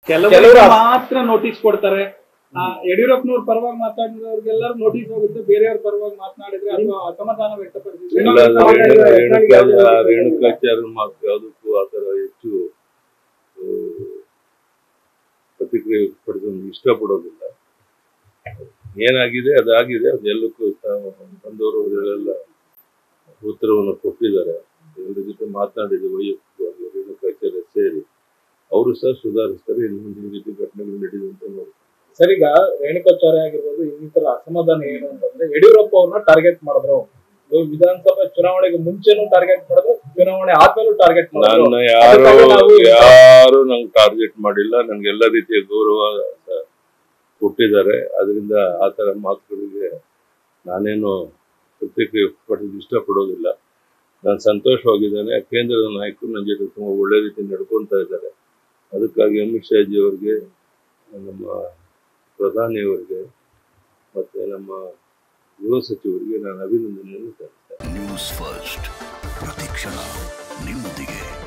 ಕೆಲವರು ಮಾತ್ರ ನೋಟಿಸ್ ಕೊಡ್ತಾರೆ ಆ, ಯಡಿಯೂರಪ್ಪನವ್ರ ಪರವಾಗಿ ಮಾತಾಡಿದವ್ರಿಗೆಲ್ಲರೂ ನೋಟಿಸ್ ಹೋಗುತ್ತೆ ಬೇರೆಯವ್ರ ಪರವಾಗಿ ಮಾತನಾಡಿದ್ರೆ ಅಥವಾ ಅಸಮಾಧಾನ ವ್ಯಕ್ತಪಡಿಸಿದ್ರೆ ಇಲ್ಲ, ಅದು ರೇಣು- ರೇಣುಕಾ- ರೇಣುಕಾಚಾರ್ಯ ಮಾತು ಯಾವುದಕ್ಕೂ ಆ ಥರ ಹೆಚ್ಚು ಆ, ಪ್ರತಿಕ್ರಿಯೆ ಪಡೆದು ಇಷ್ಟಪಡೋದಿಲ್ಲ ಏನಾಗಿದೆ ಅದಾಗಿದೆ ಅದೆಲ್ಲಕ್ಕೂ ತ- ಬಂದವರು ಅವರೆಲ್ಲ ಉತ್ತರವನ್ನು ಕೊಟ್ಟಿದ್ದಾರೆ ಎಲ್ಲರ ಜೊತೆ ಮಾತನಾಡಿದ ವೈಯಕ್ತಿಕವಾಗಿ ರೇಣುಕಾಚಾರ್ಯ ಸೇರಿ ಅವರು ಸಹ ಸುಧಾರಿಸ್ತಾರೆ ಇನ್ನೊಂದು ಈ ರೀತಿ ಘಟನೆಗಳು ನಡೆದಂತೆ ನೋಡಿ ಸರ್ ಈಗ ರೇಣುಕಾಚಾರ್ಯ ಆಗಿರ್ಬೋದು ಇನ್ನಿತರ ಅಸಮಾಧಾನ ಏನು ಅಂತಂದ್ರೆ ಯಡಿಯೂರಪ್ಪ ಅವ್ರನ್ನ ಟಾರ್ಗೆಟ್ ಮಾಡಿದ್ರು ಇವಾಗ ವಿಧಾನಸಭೆ ಚುನಾವಣೆಗೆ ಮುಂಚೆನೂ ಟಾರ್ಗೆಟ್ ಮಾಡಿದ್ರು ಚುನಾವಣೆ ಆದ್ಮೇಲೂ ಟಾರ್ಗೆಟ್ ಮಾಡಿದ್ರು ನನ್ನ ಯಾರು ಅದಕ್ಕಾಗಿ ನಾವು- ಯಾರು ನಂಗೆ ಟಾರ್ಗೆಟ್ ಮಾಡಿಲ್ಲ ನಂಗೆ ಎಲ್ಲ ರೀತಿಯ ಗೌರವ ಸ- ಕೊಟ್ಟಿದ್ದಾರೆ ಅದರಿಂದ ಆ ಥರ ಮಾತುಗಳಿಗೆ ನಾನೇನು ಪ್ರತಿಕ್ರಿಯೆ ಪಡೆದು ಇಷ್ಟಪಡೋದಿಲ್ಲ ನಾನು ಸಂತೋಷವಾಗಿದ್ದೇನೆ ಕೇಂದ್ರದ ನಾಯಕರು ನನ್ನ ಜೊತೆ ತುಂಬ ಒಳ್ಳೆ ರೀತಿ ನಡ್ಕೊತಾ ಇದ್ದಾರೆ ಅದಕ್ಕಾಗಿ ಅಮಿತ್ ಶಾಜಿ ಅವರಿಗೆ ನಮ್ಮ ಪ್ರಧಾನಿಯವರಿಗೆ ಮತ್ತೆ ನಮ್ಮ ಗೃಹ ಸಚಿವರಿಗೆ ನಾನು ಅಭಿನಂದನೆಯನ್ನು ಸಲ್ಲಿಸ್ತೇನೆ ನ್ಯೂಸ್ ಫಸ್ಟ್ ಪ್ರತಿಕ್ಷಣ ನಿಮ್ಮೊಂದಿಗೆ